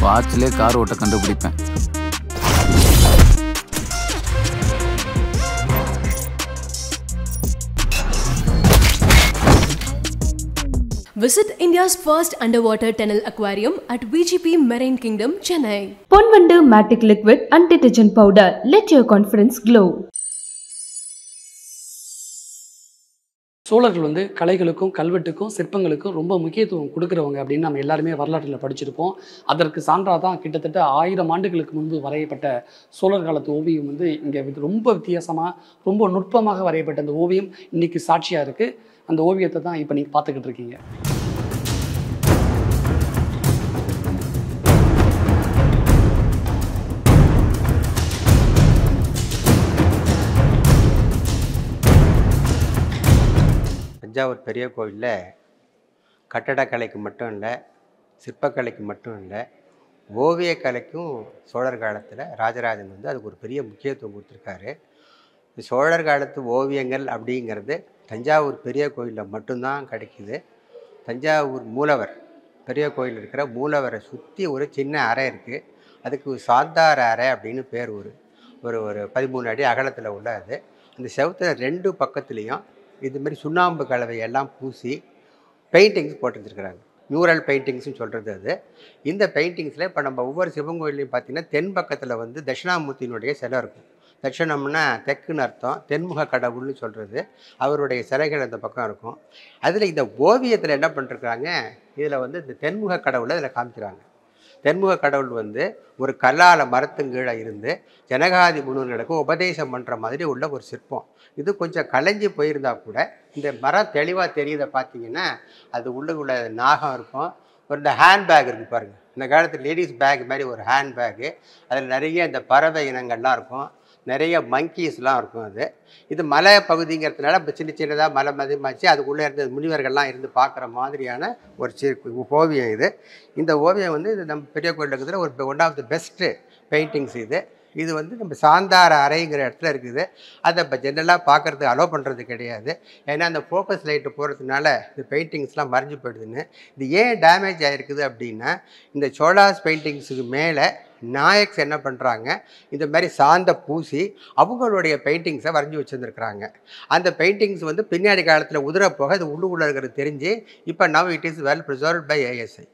வாட்ச்லேயே car ஓட்ட கண்டுபிடிப்பேன் Visit India's first underwater tunnel aquarium at VGP Marine Kingdom, Chennai. Ponvandu matic liquid and detergent powder let your confidence glow சோழர்கள் வந்து கலைகளுக்கும் கல்வெட்டுக்கும் சிற்பங்களுக்கும் ரொம்ப முக்கியத்துவம் கொடுக்குறவங்க அப்படின்னு நம்ம எல்லாருமே வரலாற்றில் படிச்சிருப்போம் அதற்கு சான்றாக தான் கிட்டத்தட்ட ஆயிரம் ஆண்டுகளுக்கு முன்பு வரையப்பட்ட சோழர் காலத்து ஓவியம் வந்து இங்கே ரொம்ப வித்தியாசமாக ரொம்ப நுட்பமாக வரையப்பட்ட அந்த ஓவியம் இன்னைக்கு சாட்சியாக இருக்குது அந்த ஓவியத்தை தான் இப்போ நீங்கள் பார்த்துக்கிட்டு இருக்கீங்க தஞ்சாவூர் பெரிய கோவிலில் கட்டடக்கலைக்கு மட்டும் இல்லை சிற்பக்கலைக்கு மட்டும் இல்லை ஓவியக்கலைக்கும் சோழர் காலத்தில் ராஜராஜன் வந்து அதுக்கு ஒரு பெரிய முக்கியத்துவம் கொடுத்துருக்காரு இந்த சோழர் காலத்து ஓவியங்கள் அப்படிங்கிறது தஞ்சாவூர் பெரிய கோயிலில் மட்டும்தான் கிடைக்குது தஞ்சாவூர் மூலவர் பெரிய கோயில் இருக்கிற மூலவரை சுற்றி ஒரு சின்ன அறை இருக்குது அதுக்கு சாந்தார அறை அப்படின்னு பேர் ஒரு ஒரு ஒரு பதிமூணு அடி அகலத்தில் உள்ள அது அந்த செவுத்துல ரெண்டு பக்கத்துலேயும் இது மாதிரி சுண்ணாம்பு கலவை எல்லாம் பூசி பெயிண்டிங்ஸ் போட்டு வச்சிருக்கிறாங்க மியூரல் பெயிண்டிங்ஸ்னு சொல்கிறது அது இந்த பெயிண்டிங்ஸில் இப்போ நம்ம ஒவ்வொரு சிவன் கோயிலையும் பார்த்தீங்கன்னா தென் பக்கத்தில் வந்து தட்சிணாமூர்த்தியினுடைய சிலை இருக்கும் தட்சிணம்னா தெற்குன்னு அர்த்தம் தென்முக கடவுள்னு சொல்கிறது அவருடைய சிலைகள் அந்த பக்கம் இருக்கும் அதில் இந்த ஓவியத்தில் என்ன பண்ணிருக்காங்க இதில் வந்து இந்த தென்முக கடவுளை இதில் காமிக்கிறாங்க தென்முக கடவுள் வந்து ஒரு கல்லால மரத்துங்கீழே இருந்து ஜனகாதி முனிவர்களுக்கு உபதேசம் பண்ணுற மாதிரி உள்ள ஒரு சிற்பம் இது கொஞ்சம் கலைஞ்சு போயிருந்தா கூட இந்த மரம் தெளிவாக தெரியுத பார்த்தீங்கன்னா அது உள்ளுக்குள்ள நாகம் இருக்கும் ஒரு இந்த ஹேண்ட்பேக் இருக்குது பாருங்கள் இந்த காலத்து லேடிஸ் பேக் மாதிரி ஒரு ஹேண்ட்பேக்கு அதில் நிறைய இந்த பறவை இனங்கள்லாம் இருக்கும் நிறைய மங்கீஸ்லாம் இருக்கும் அது இது மலை பகுதிங்கிறதுனால இப்போ சின்ன சின்னதாக மலை மதிமாச்சு அதுக்குள்ளே இருந்து முனிவர்கள்லாம் இருந்து பார்க்குற மாதிரியான ஒரு சி ஓவியம் இது இந்த ஓவியம் வந்து இது நம்ம பெரிய கோயில் இருக்கிறதுல ஒரு one of the best paintings இது இது வந்து நம்ம சாந்தார அறைங்கிற இடத்துல இருக்குது அதை இப்போ ஜென்ரலாக பார்க்குறதுக்கு அலோவ் பண்ணுறது கிடையாது ஏன்னா அந்த ஃபோக்கஸ் லைட்டு போகிறதுனால இந்த பெயிண்டிங்ஸ்லாம் மறைஞ்சு போயிடுதுன்னு இது ஏன் டேமேஜ் ஆகிருக்குது அப்படின்னா இந்த சோலாஸ் பெயிண்டிங்ஸுக்கு மேலே நாயக்ஸ் என்ன பண்ணுறாங்க இந்த மாதிரி சாந்த பூசி அவங்களுடைய பெயிண்டிங்ஸை வரைஞ்சி வச்சுருந்துருக்குறாங்க அந்த பெயிண்டிங்ஸ் வந்து பின்னாடி காலத்தில் உதிர போக இது உள்ளுக்குள்ளே இருக்கிறது தெரிஞ்சு இப்போ now it is well preserve by ASI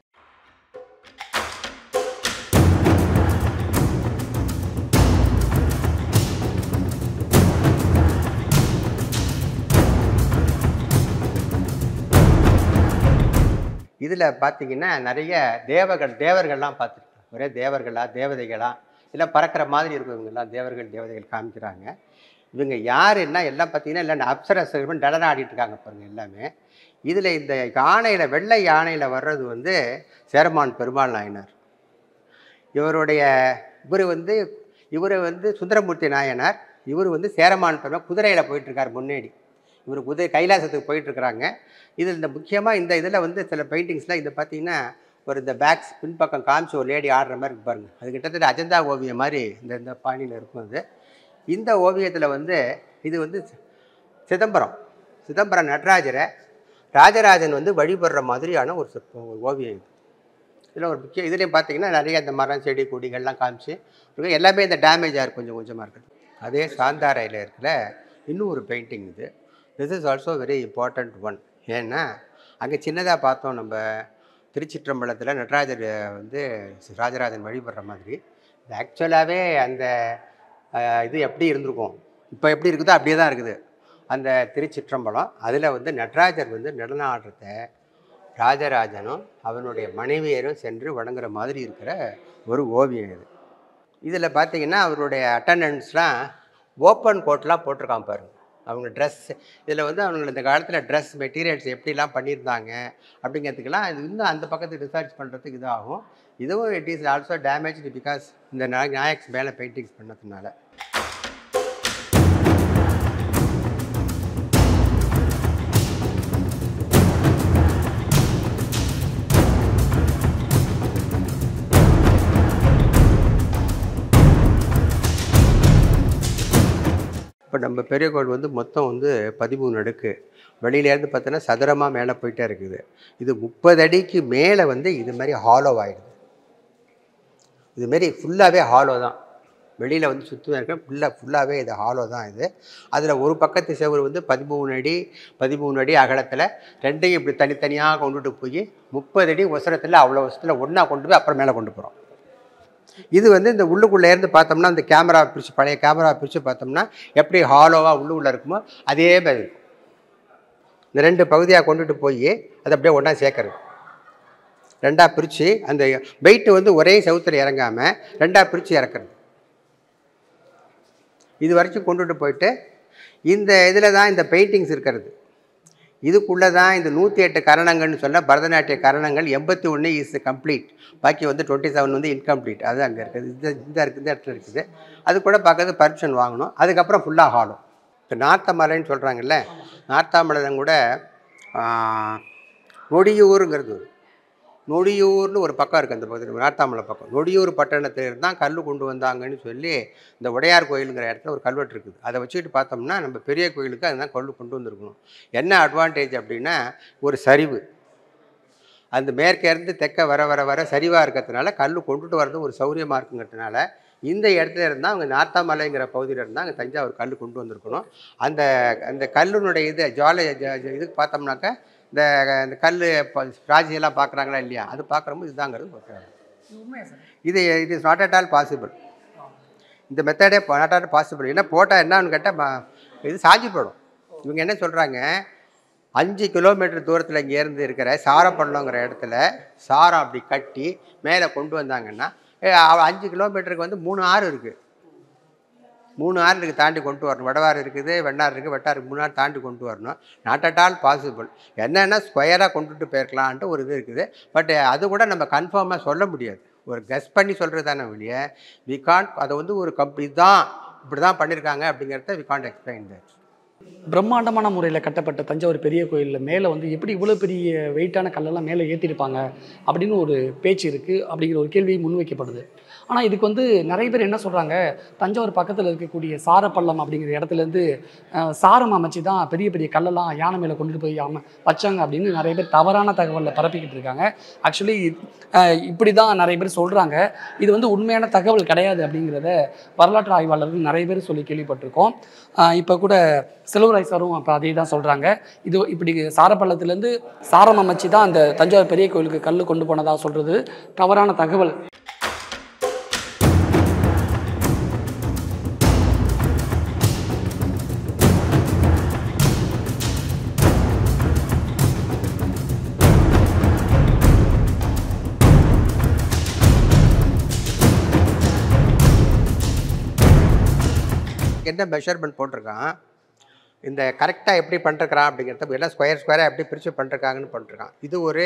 இதில் பார்த்தீங்கன்னா நிறைய தேவர்கள் தேவர்கள்லாம் பார்த்துருக்கேன் ஒரே தேவர்களா தேவதைகளா இல்லை பறக்கிற மாதிரி இருக்கும் இவங்கெல்லாம் தேவர்கள் தேவதைகள் காமிக்கிறாங்க இவங்க யாருன்னா எல்லாம் பார்த்தீங்கன்னா எல்லாம் அப்சரசர்கள் நடனம் ஆடிட்டு இருக்காங்க பாருங்க எல்லாமே இதில் இந்த யானையில் வெள்ளை யானையில் வர்றது வந்து சேரமான் பெருமாள் நாயனார் இவருடைய இவர் வந்து இவர் வந்து சுந்தரமூர்த்தி நாயனார் இவர் வந்து சேரமான் பெருமாள் குதிரையில் போயிட்டுருக்கார் முன்னாடி இவர் குதிரை கைலாசத்துக்கு போயிட்டுருக்குறாங்க இதில் இந்த முக்கியமாக இந்த இதில் வந்து சில பெயிண்டிங்ஸ்லாம் இதை பார்த்தீங்கன்னா ஒரு இந்த பேக்ஸ் பின்பக்கம் காமிச்சு ஒரு லேடி ஆடுற மாதிரி இருக்கு பாருங்க அது கிட்டத்தட்ட அஜந்தா ஓவியம் மாதிரி இந்த இந்த பாணியில் இருக்கும் அது இந்த ஓவியத்தில் வந்து இது வந்து சிதம்பரம் சிதம்பரம் நடராஜரை ராஜராஜன் வந்து வழிபடுற மாதிரியான ஒரு சிற்பம் ஒரு ஓவியம் இது இதில் ஒரு முக்கிய இதுலேயும் பார்த்தீங்கன்னா நிறைய இந்த மரம் செடி கொடிகள்லாம் காமிச்சு இருக்கு. எல்லாமே இந்த டேமேஜ் ஆகிருக்கு கொஞ்சம் கொஞ்சமாக இருக்குது அதே சாந்தாரையில் இருக்கிற இன்னும் ஒரு பெயிண்டிங் இது this is also very important one ஏன்னா அங்கே சின்னதாக பார்த்தோம் நம்ம திருச்சிற்றம்பலத்தில் நடராஜர் வந்து ராஜராஜன் வழிபடுற மாதிரி இது ஆக்சுவலாகவே அந்த அஹ், இது எப்படி இருந்திருக்கும் இப்போ எப்படி இருக்குதோ அப்படியே தான் இருக்குது அந்த திருச்சிற்றம்பலம் அதில் வந்து நடராஜர் வந்து நடனம் ஆடுறத ராஜராஜனும் அவனுடைய மனைவியரும் சென்று வணங்குற மாதிரி இருக்கிற ஒரு ஓவியம் இது இதில் பார்த்தீங்கன்னா அவருடைய அட்டண்டன்ஸ்லாம் ஓப்பன் கோட்லாம் போட்டிருக்கான் பாருங்க அவங்க ட்ரெஸ் இதில் வந்து அவங்க இந்த காலத்தில் ட்ரெஸ் மெட்டீரியல்ஸ் எப்படிலாம் பண்ணியிருந்தாங்க அப்படிங்கிறதுக்கெல்லாம் இது இன்னும் அந்த பக்கத்துக்கு ரிசர்ச் பண்ணுறதுக்கு இதாகும் இதுவும் it is also damage because இந்த நா- நாயக்ஸ் மேலே பெயிண்டிங்ஸ் பண்ணதுனால இப்போ நம்ம பெரிய கோயில் வந்து மொத்தம் வந்து பதிமூணு அடுக்கு வெளியிலேருந்து பார்த்தோன்னா சதுரமாக மேலே போயிட்டே இருக்குது இது முப்பது அடிக்கு மேலே வந்து இது மாதிரி ஹாலோ ஆகிடுது இதுமாரி ஃபுல்லாகவே ஹாலோ தான் வெளியில் வந்து சுற்றி இருக்க ஃபுல்லாக ஃபுல்லாகவே இது ஹாலோ தான் இது அதில் ஒரு பக்கத்து செவுரு வந்து பதிமூணு அடி பதிமூணு அடி அகலத்தில் ரெண்டையும் இப்படி தனித்தனியாக கொண்டுட்டு போய் முப்பது அடி உசரத்தில் அவ்வளோ வருஷத்தில் ஒன்றா கொண்டு போய் அப்புறம் மேலே கொண்டு போகிறோம் இது வந்து இந்த உள்ளுக்குள்ளே இருந்து பார்த்தோம்னா இந்த கேமரா பிரித்து பழைய கேமரா பிரித்து பார்த்தோம்னா எப்படி ஹாலோவாக உள்ளுக்குள்ளே இருக்குமோ அதே மாதிரி இருக்கும் இந்த ரெண்டு பகுதியாக கொண்டுட்டு போய் அதை அப்படியே ஒன்றா சேர்க்கறது ரெண்டாக பிரித்து அந்த வெயிட்டு வந்து ஒரே செவுத்துல இறங்காமல் ரெண்டாக பிரித்து இறக்குறது இது வரைக்கும் கொண்டுட்டு போயிட்டு இந்த இதில் தான் இந்த பெயிண்டிங்ஸ் இருக்கிறது இதுக்குள்ளே தான் இந்த நூற்றி எட்டு கரணங்கள்னு சொல்ல பரதநாட்டிய கரணங்கள் எண்பத்தி ஒன்று இஸ் கம்ப்ளீட் பாக்கி வந்து டுவெண்ட்டி செவன் வந்து இன்கம்ப்ளீட் அது அங்கே இருக்குது இந்த இந்த இருக்குது இந்த இடத்துல இருக்குது அது கூட பக்கத்து பர்மிஷன் வாங்கணும் அதுக்கப்புறம் ஃபுல்லாக ஹாலும் இப்போ நார்த்தமலைன்னு சொல்கிறாங்கல்ல நார்த்தாமலையிலும் கூட ஆ, நொடியூருங்கிறது நொடியூர்னு ஒரு பக்கம் இருக்குது அந்த பக்கத்தில் நார்த்தாமலை பக்கம் நொடியூர் பட்டணத்தில் தான் கல் கொண்டு வந்தாங்கன்னு சொல்லி இந்த உடையார் கோயிலுங்கிற இடத்துல ஒரு கல்வெட்டு இருக்குது அதை வச்சுக்கிட்டு பார்த்தோம்னா நம்ம பெரிய கோயிலுக்கு அதுதான் கல் கொண்டு வந்திருக்கணும் என்ன அட்வான்டேஜ் அப்படின்னா ஒரு சரிவு அந்த மேற்கேருந்து தெற்க வர வர வர சரிவாக இருக்கிறதுனால கல் கொண்டுட்டு வர்றது ஒரு சௌரியமாக இருக்குங்கிறதுனால இந்த இடத்துல இருந்தால் அவங்க நார்த்தாமலைங்கிற பகுதியில் இருந்தால் அங்கே தஞ்சாவூர் கல் கொண்டு வந்திருக்கணும் அந்த அந்த கல்லுனுடைய இது ஜுவாலை ஜ- ஜ- இதுக்கு பார்த்தோம்னாக்கா இந்த இந்த கல் ராஜியெல்லாம் பார்க்குறாங்களா இல்லையா அது பார்க்குறப்போ இதுதாங்கிறது பார்க்குறாங்க இது it is not at all possible இந்த மெத்தடே நாட் அட் பாசிபிள் என்ன போட்டால் என்னன்னு கேட்டால் இது சாஞ்சி போயிடும் இவங்க என்ன சொல்கிறாங்க அஞ்சு கிலோமீட்டர் தூரத்தில் இங்கேருந்து இருக்கிற சாரப்பள்ளங்கிற இடத்துல சாரம் அப்படி கட்டி மேலே கொண்டு வந்தாங்கன்னா ஏ, அவ- அஞ்சு கிலோமீட்டருக்கு வந்து மூணு ஆறு இருக்குது மூணு ஆறு இருக்குது தாண்டி கொண்டு வரணும் வடவாறு இருக்குது வெண்ணாறு இருக்குது வெட்டாறு இருக்குது மூணு ஆறு தாண்டி கொண்டு வரணும் நாட் அட் ஆல் பாசிபிள் என்னென்னா ஸ்கொயராக கொண்டுட்டு போயிருக்கலான்ட்டு ஒரு இது இருக்குது பட் அது கூட நம்ம கன்ஃபார்மாக சொல்ல முடியாது ஒரு கெஸ் பண்ணி சொல்கிறது தானே வெளிய வி காண்ட் அதை வந்து ஒரு கம்பெனி தான் இப்படி தான் பண்ணியிருக்காங்க அப்படிங்கிறத வி காண்ட் எக்ஸ்பிளைன் தட் பிரம்மாண்டமான முறையில் கட்டப்பட்ட தஞ்சாவூர் பெரிய கோயிலில் மேலே வந்து எப்படி இவ்வளோ பெரிய வெயிட்டான கல்லெல்லாம் மேலே ஏற்றிருப்பாங்க அப்படின்னு ஒரு பேச்சு இருக்குது அப்படிங்கிற ஒரு கேள்வி முன்வைக்கப்படுது ஆனால் இதுக்கு வந்து நிறைய பேர் என்ன சொல்கிறாங்க தஞ்சாவூர் பக்கத்தில் இருக்கக்கூடிய சாரப்பள்ளம் அப்படிங்கிற இடத்துலேருந்து அஹ், சாரம் அமைச்சு தான் பெரிய பெரிய கல்லெல்லாம் யானை மேலே கொண்டுட்டு போய் அம வச்சாங்க அப்படின்னு நிறைய பேர் தவறான தகவலில் பரப்பிக்கிட்டு இருக்காங்க ஆக்சுவலி இப்படி தான் நிறைய பேர் சொல்கிறாங்க இது வந்து உண்மையான தகவல் கிடையாது அப்படிங்கிறத வரலாற்று ஆய்வாளர்கள் நிறைய பேர் சொல்லி கேள்விப்பட்டிருக்கோம் இப்போ கூட செல்வராய் சாரும் அப்போ அதே தான் சொல்கிறாங்க இது இப்படி சாரப்பள்ளத்துலேருந்து சாரம் அமைச்சு தான் அந்த தஞ்சாவூர் பெரிய கோயிலுக்கு கல் கொண்டு போனதாக சொல்கிறது தவறான தகவல் என்ன மெஷர்மெண்ட் போட்டிருக்கான் இந்த கரெக்டாக எப்படி பண்ணிருக்கிறான் அப்படிங்கிறத எல்லாம் ஸ்கொயர் ஸ்கொயராக எப்படி பிரித்து பண்ணிருக்காங்கன்னு பண்ணிருக்கான் இது ஒரு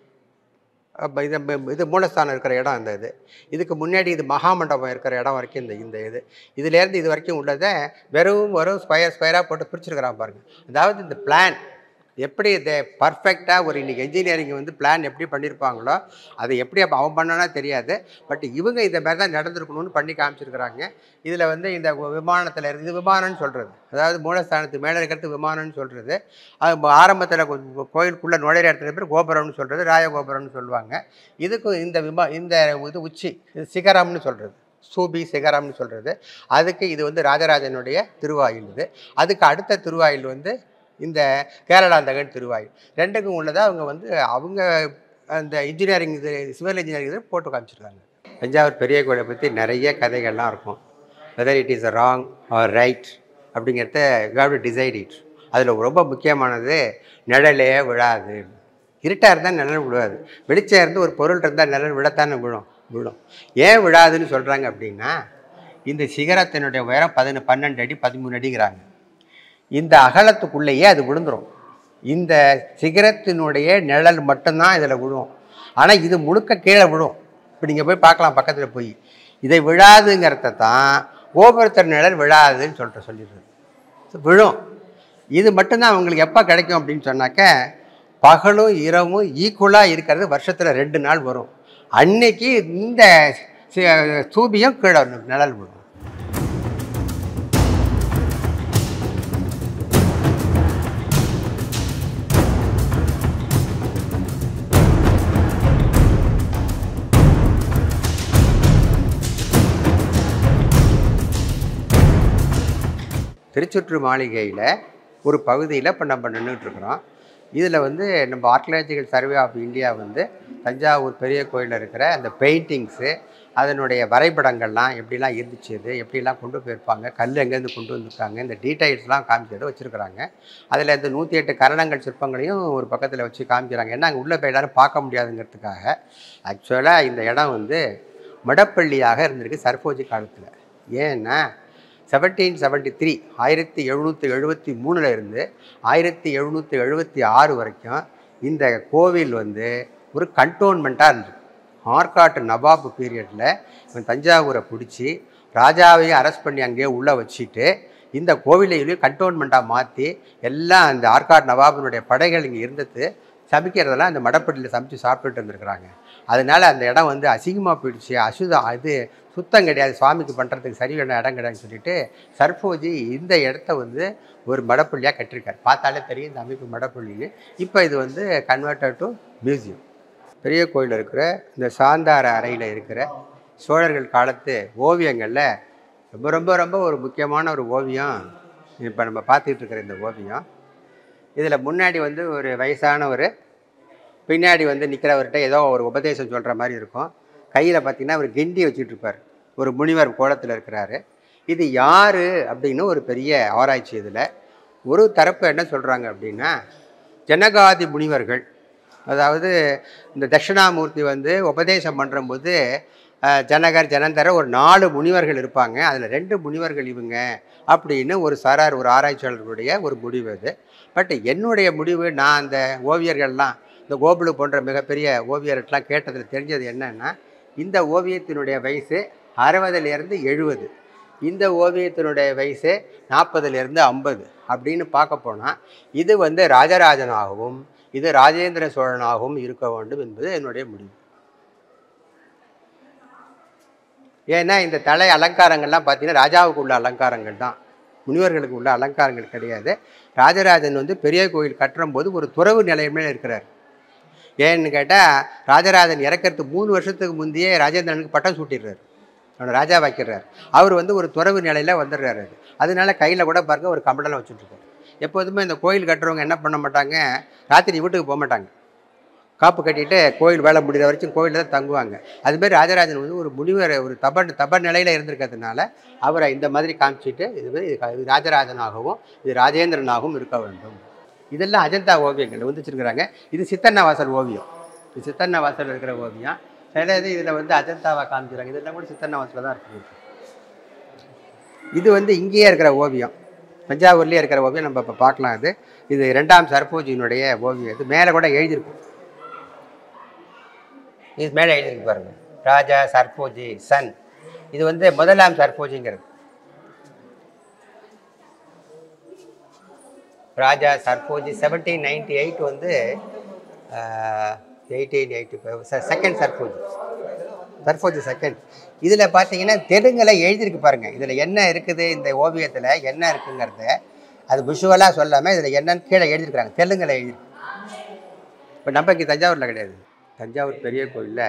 அப்ப இது ம- இது மூலஸ்தானம் இருக்கிற இடம் இந்த இது இதுக்கு முன்னாடி இது மகாமண்டபம் இருக்கிற இடம் வரைக்கும் இந்த இந்த இது இதுலேருந்து இது வரைக்கும் உள்ளதை வெறும் வெறும் ஸ்கொயர் ஸ்கொயராக போட்டு பிரிச்சிருக்கிறான் பாருங்க அதாவது இந்த பிளான் எப்படி இதை பர்ஃபெக்டாக ஒரு இன்னைக்கு என்ஜினியரிங் வந்து பிளான் எப்படி பண்ணியிருப்பாங்களோ அதை எப்படி அப்ப அவன் பண்ணனா தெரியாது பட் இவங்க இந்த மாதிரி தான் நடந்திருக்கணும்னு பண்ணி காமிச்சிருக்கிறாங்க இதில் வந்து இந்த விமானத்தில் இருந்து இது விமானம்னு சொல்கிறது அதாவது மூலஸ்தானத்துக்கு மேலே இருக்கிறது விமானம்னு சொல்கிறது அது ஆரம்பத்தில் கோயிலுக்குள்ளே நுழையிற இடத்துல பேர் கோபுரம்னு சொல்கிறது ராயகோபுரம்னு சொல்லுவாங்க இதுக்கும் இந்த விமா இந்த இது உச்சி இது சிகரம்னு சொல்கிறது சூபி சிகரம்னு சொல்கிறது அதுக்கு இது வந்து ராஜராஜனுடைய திருவாயில் இது அதுக்கு அடுத்த திருவாயில் வந்து இந்த கேரளாந்தகன் திருவாயில் ரெண்டுக்கும் உள்ளதை அவங்க வந்து அவங்க அந்த இன்ஜினியரிங் இது சிவில் இன்ஜினியரிங் இது போட்டு காமிச்சிருக்காங்க தஞ்சாவூர் பெரிய கோயிலை பற்றி நிறைய கதைகள்லாம் இருக்கும் whether it is wrong or right அப்படிங்கிறத யூ டு டிசைட் இட் அதில் ரொம்ப முக்கியமானது நிழலே விழாது இருட்டாக இருந்தால் நிழல் விழாது வெளிச்சம் இருந்து ஒரு பொருள் இருந்தால் நிழல் விழத்தானே விழும் விழும் ஏன் விழாதுன்னு சொல்கிறாங்க அப்படின்னா இந்த சிகரத்தினுடைய உயரம் பதின பன்னெண்டு அடி பதிமூணு அடிங்கிறாங்க இந்த அகலத்துக்குள்ளேயே அது விழுந்துரும் இந்த சிகரத்தினுடைய நிழல் மட்டும்தான் இதில் விழும் ஆனால் இது முழுக்க கீழே விழும் இப்போ நீங்கள் போய் பார்க்கலாம் பக்கத்தில் போய் இதை விழாதுங்கிறத தான் கோபுரத்தின் நிழல் விழாதுன்னு சொல்லிட்டு சொல்லிடுறது விழும் இது மட்டும்தான் அவங்களுக்கு எப்போ கிடைக்கும் அப்படின்னு சொன்னாக்க பகலும் இரவும் ஈக்குவலாக இருக்கிறது வருஷத்தில் ரெண்டு நாள் வரும் அன்னைக்கு இந்த சி- சூபியும் கீழே நிழல் விழும் திருச்சுற்று மாளிகையில் ஒரு பகுதியில் இப்போ நம்ம நின்றுட்டு இருக்கிறோம் இதில் வந்து நம்ம ஆர்கியாலஜிக்கல் சர்வே ஆஃப் இந்தியா வந்து தஞ்சாவூர் பெரிய கோயிலில் இருக்கிற அந்த பெயிண்டிங்ஸு அதனுடைய வரைபடங்கள்லாம் எப்படிலாம் இருந்துச்சு இது எப்படிலாம் கொண்டு போயிருப்பாங்க கல் எங்கேருந்து கொண்டு வந்திருக்காங்க இந்த டீடைல்ஸ்லாம் காமிச்சதை வச்சுருக்குறாங்க அதில் இந்த நூற்றி எட்டு கரணங்கள் சிற்பங்களையும் ஒரு பக்கத்தில் வச்சு காமிக்கிறாங்க ஏன்னா அங்கே உள்ளே போய் எல்லாரும் பார்க்க முடியாதுங்கிறதுக்காக ஆக்சுவலாக இந்த இடம் வந்து மடப்பள்ளியாக இருந்திருக்கு சர்போஜி காலத்தில் ஏன்னா செவன்டீன் செவன்ட்டி த்ரீ ஆயிரத்தி எழுநூற்றி எழுபத்தி மூணில் இருந்து ஆயிரத்தி எழுநூற்றி எழுபத்தி ஆறு வரைக்கும் இந்த கோவில் வந்து ஒரு கண்டோன்மெண்ட்டாக இருந்தது ஆற்காட்டு நவாப் பீரியடில் இவன் தஞ்சாவூரை பிடிச்சி ராஜாவையும் அரெஸ்ட் பண்ணி அங்கேயே உள்ளே வச்சுட்டு இந்த கோவிலையும் கண்டோன்மெண்ட்டாக மாற்றி எல்லாம் அந்த ஆற்காடு நவாபினுடைய படைகள் இங்கே இருந்தது சமைக்கிறதெல்லாம் அந்த மடப்பட்டியில் சமைச்சு சாப்பிட்டுட்டு இருந்திருக்கிறாங்க அதனால அந்த இடம் வந்து அசிங்கமாக போயிடுச்சு அசுதம் அது சுத்தம் கிடையாது சுவாமிக்கு பண்ணுறதுக்கு சரியான இடம் கிடையாதுன்னு சொல்லிட்டு சர்போஜி இந்த இடத்த வந்து ஒரு மடப்பள்ளியாக கட்டியிருக்காரு பார்த்தாலே தெரியும் இந்த அமைப்பு மடப்பள்ளின்னு இப்போ இது வந்து கன்வெர்டட் டு மியூசியம் பெரிய கோயில் இருக்கிற இந்த சாந்தார அறையில் இருக்கிற சோழர்கள் காலத்து ஓவியங்களில் ரொம்ப ரொம்ப ரொம்ப ஒரு முக்கியமான ஒரு ஓவியம் இப்போ நம்ம பார்த்துக்கிட்டு இருக்கிற இந்த ஓவியம் இதில் முன்னாடி வந்து ஒரு வயசானவர் பின்னாடி வந்து நிற்கிறவர்கிட்ட ஏதோ ஒரு உபதேசம் சொல்கிற மாதிரி இருக்கும் கையில் பார்த்தீங்கன்னா அவர் கிண்டி வச்சுட்டு இருப்பார் ஒரு முனிவர் கோலத்தில் இருக்கிறாரு இது யார் அப்படின்னு ஒரு பெரிய ஆராய்ச்சி இதில் ஒரு தரப்பு என்ன சொல்கிறாங்க அப்படின்னா ஜனகாதி முனிவர்கள் அதாவது இந்த தட்சிணாமூர்த்தி வந்து உபதேசம் பண்ணும்போது அஹ், ஜனகர் ஜனந்தர ஒரு நாலு முனிவர்கள் இருப்பாங்க அதில் ரெண்டு முனிவர்கள் இவங்க அப்படின்னு ஒரு சாரார் ஒரு ஆராய்ச்சியாளர்களுடைய ஒரு முடிவு அது பட் என்னுடைய முடிவு நான் அந்த ஓவியர்கள்லாம் இந்த கோபுலு போன்ற மிகப்பெரிய ஓவியர்கள்லாம் கேட்டதில் தெரிஞ்சது என்னன்னா இந்த ஓவியத்தினுடைய வயசு அறுபதுலேருந்து எழுபது இந்த ஓவியத்தினுடைய வயசு நாற்பதுலேருந்து ஐம்பது அப்படின்னு பார்க்க போனால் இது வந்து ராஜராஜனாகவும் இது ராஜேந்திர சோழனாகவும் இருக்க வேண்டும் என்பது என்னுடைய முடிவு ஏன்னா இந்த தலை அலங்காரங்கள்லாம் பார்த்தீங்கன்னா ராஜாவுக்கு உள்ள அலங்காரங்கள் தான் முனிவர்களுக்கு உள்ள அலங்காரங்கள் கிடையாது ராஜராஜன் வந்து பெரிய கோயில் கட்டுறும் போது ஒரு துறவு நிலைமையில இருக்கிறார் ஏன்னு கேட்டால் ராஜராஜன் இறக்கறதுக்கு மூணு வருஷத்துக்கு முந்தையே ராஜேந்திரனுக்கு பட்டம் சூட்டிடுறாரு அவனை ராஜா வைக்கிறார் அவர் வந்து ஒரு துறவு நிலையில் வந்துடுறாரு அது அதனால கையில் கூட பாருங்க ஒரு கம்பளம் வச்சுட்ருக்காரு எப்போதுமே இந்த கோயில் கட்டுறவங்க என்ன பண்ண மாட்டாங்க ராத்திரி வீட்டுக்கு போக மாட்டாங்க காப்பு கட்டிட்டு கோயில் வேலை முடிகிற வரைக்கும் கோயிலில் தான் தங்குவாங்க அதுமாரி ராஜராஜன் வந்து ஒரு முனிவர் ஒரு தப தப நிலையில் இருந்திருக்கிறதுனால அவரை இந்த மாதிரி காமிச்சிட்டு இது வந்து இது இது ராஜராஜனாகவும் இது ராஜேந்திரனாகவும் இருக்க வேண்டும் இதெல்லாம் அஜந்தா ஓவியங்கள் வந்து வச்சிருக்கிறாங்க இது சித்தன்ன வாசல் ஓவியம் இது சித்தன்ன வாசல் இருக்கிற ஓவியம் சில இது இதில் வந்து அஜந்தாவை காமிக்கிறாங்க இதெல்லாம் கூட சித்தன்ன வாசலில் தான் இருக்குது இது வந்து இங்கேயே இருக்கிற ஓவியம் தஞ்சாவூர்லேயே இருக்கிற ஓவியம் நம்ம இப்போ பார்க்கலாம் இது இது ரெண்டாம் சர்போஜியினுடைய ஓவியம் இது மேலே கூட எழுதியிருக்கும் இது மேலே எழுதியிருக்கு பாருங்க ராஜா சர்போஜி சன் இது வந்து முதலாம் சர்போஜிங்கிறது Raja Serfoji seventeen ninety eight வந்து eighteen eighty five second Serfoji Serfoji second இதில் பார்த்தீங்கன்னா தெலுங்கில் எழுதியிருக்கு பாருங்கள் இதில் என்ன இருக்குது இந்த ஓவியத்தில் என்ன இருக்குங்கிறத அது விஷுவலாக சொல்லாமல் இதில் என்னன்னு கீழே எழுதியிருக்கிறாங்க தெலுங்கில் எழுதியிருக்கு இப்போ நம்ம இங்கே தஞ்சாவூரில் கிடையாது தஞ்சாவூர் பெரிய கோயிலில்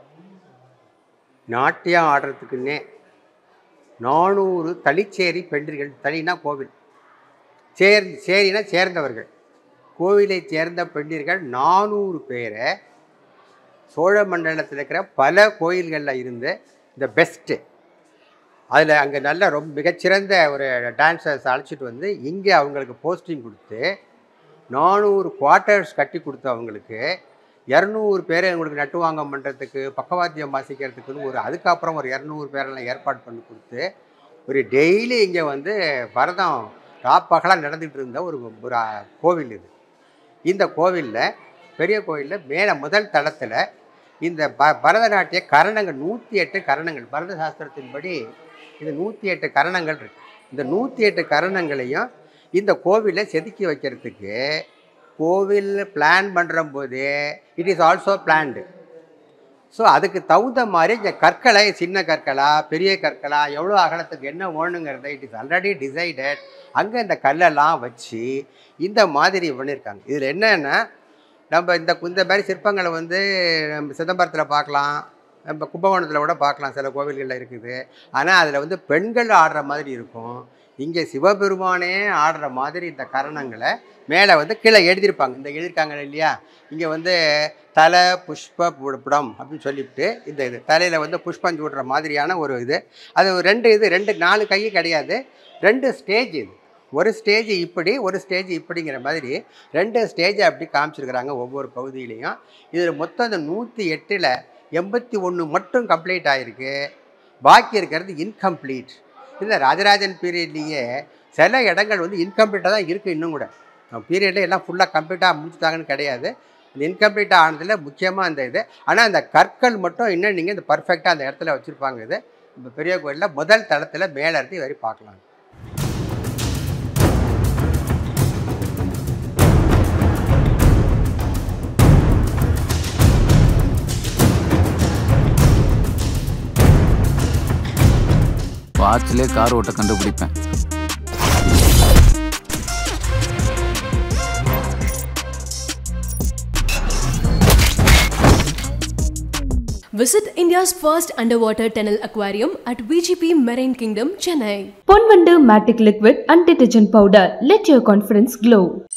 நாட்டியம் ஆடுறதுக்குன்னே நானூறு தளிச்சேரி பெண்டிர்கள் தளினா கோவில் சேர் சேரினா சேர்ந்தவர்கள் கோவிலை சேர்ந்த பெண்டிர்கள் நானூறு பேரை சோழ மண்டலத்தில் இருக்கிற பல கோயில்களில் இருந்து இந்த பெஸ்ட்டு அதில் அங்கே நல்ல ரொம்ப மிகச்சிறந்த ஒரு டான்ஸர்ஸ் அழைச்சிட்டு வந்து இங்கே அவங்களுக்கு போஸ்டிங் கொடுத்து நானூறு குவார்ட்டர்ஸ் கட்டி கொடுத்து அவங்களுக்கு இரநூறு பேரை அவங்களுக்கு நட்டுவாங்கம் பண்ணுறதுக்கு பக்கவாத்தியம் வாசிக்கிறதுக்குன்னு ஒரு அதுக்கப்புறம் ஒரு இரநூறு பேரெல்லாம் ஏற்பாடு பண்ணி கொடுத்து ஒரு டெய்லி இங்கே வந்து பரதம் ராப்பகலாக நடந்துகிட்டு இருந்த ஒரு ஒரு அஹ், கோவில் இது இந்த கோவிலில் பெரிய கோவிலில் மேலே முதல் தளத்தில் இந்த ப பரதநாட்டிய கரணங்கள் நூற்றி எட்டு கரணங்கள் பரத சாஸ்திரத்தின்படி இது நூற்றி எட்டு கரணங்கள் இருக்கு இந்த நூற்றி எட்டு கரணங்களையும் இந்த கோவிலை செதுக்கி வைக்கிறதுக்கு கோவில் பிளான் பண்ணுற போது it is also planned so அதுக்கு தகுந்த மாதிரி இந்த கற்களை சின்ன கற்களா பெரிய கற்களா எவ்வளோ அகலத்துக்கு என்ன வேணுங்கிறத இட் இஸ் ஆல்ரெடி டிசைடட் அங்கே இந்த கல்லெல்லாம் வச்சு இந்த மாதிரி பண்ணியிருக்காங்க இதில் என்னன்னா நம்ம இந்த இந்த மாதிரி சிற்பங்களை வந்து நம்ம சிதம்பரத்தில் பார்க்கலாம் நம்ம கும்பகோணத்தில் கூட பார்க்கலாம் சில கோவில்களில் இருக்குது ஆனால் அதில் வந்து பெண்கள் ஆடுற மாதிரி இருக்கும் இங்கே சிவபெருமானே ஆடுற மாதிரி இந்த கரணங்களை மேலே வந்து கீழே எழுதியிருப்பாங்க இந்த எழுதியிருக்காங்க இல்லையா இங்கே வந்து தலை புஷ்ப புடம் அப்படின்னு சொல்லிவிட்டு இந்த இது தலையில் வந்து புஷ்பம் சூடுற மாதிரியான ஒரு இது அது ஒரு ரெண்டு இது ரெண்டு நாலு கை கிடையாது ரெண்டு ஸ்டேஜ் இது ஒரு ஸ்டேஜ் இப்படி ஒரு ஸ்டேஜ் இப்படிங்கிற மாதிரி ரெண்டு ஸ்டேஜை அப்படி காமிச்சிருக்கிறாங்க ஒவ்வொரு பகுதியிலையும் இதில் மொத்தம் இந்த நூற்றி எட்டில் எண்பத்தி ஒன்று மட்டும் கம்ப்ளீட் ஆகிருக்கு பாக்கி இருக்கிறது இன்கம்ப்ளீட் இந்த ராஜராஜன் பீரியட்லேயே சில இடங்கள் வந்து இன்கம்ப்ளீட்டாக தான் இருக்குது இன்னும் கூட பீரியடில் எல்லாம் ஃபுல்லாக கம்ப்ளீட்டாக முடிச்சுட்டாங்கன்னு கிடையாது இந்த இன்கம்ப்ளீட்டாக ஆனதில் முக்கியமாக அந்த இது ஆனால் அந்த கற்கள் மட்டும் இன்னும் நீங்கள் இந்த பர்ஃபெக்டாக அந்த இடத்துல வச்சுருப்பாங்க இது இப்போ பெரிய கோயிலில் முதல் தளத்தில் மேலே இருந்து வரை பார்க்கலாம் வாட்ச்லேயே கார் ஓட்ட கண்டுபிடிப்பேன் Visit India's first underwater tunnel aquarium at VGP Marine Kingdom, Chennai. Ponvandu matic liquid and detergent powder let your confidence glow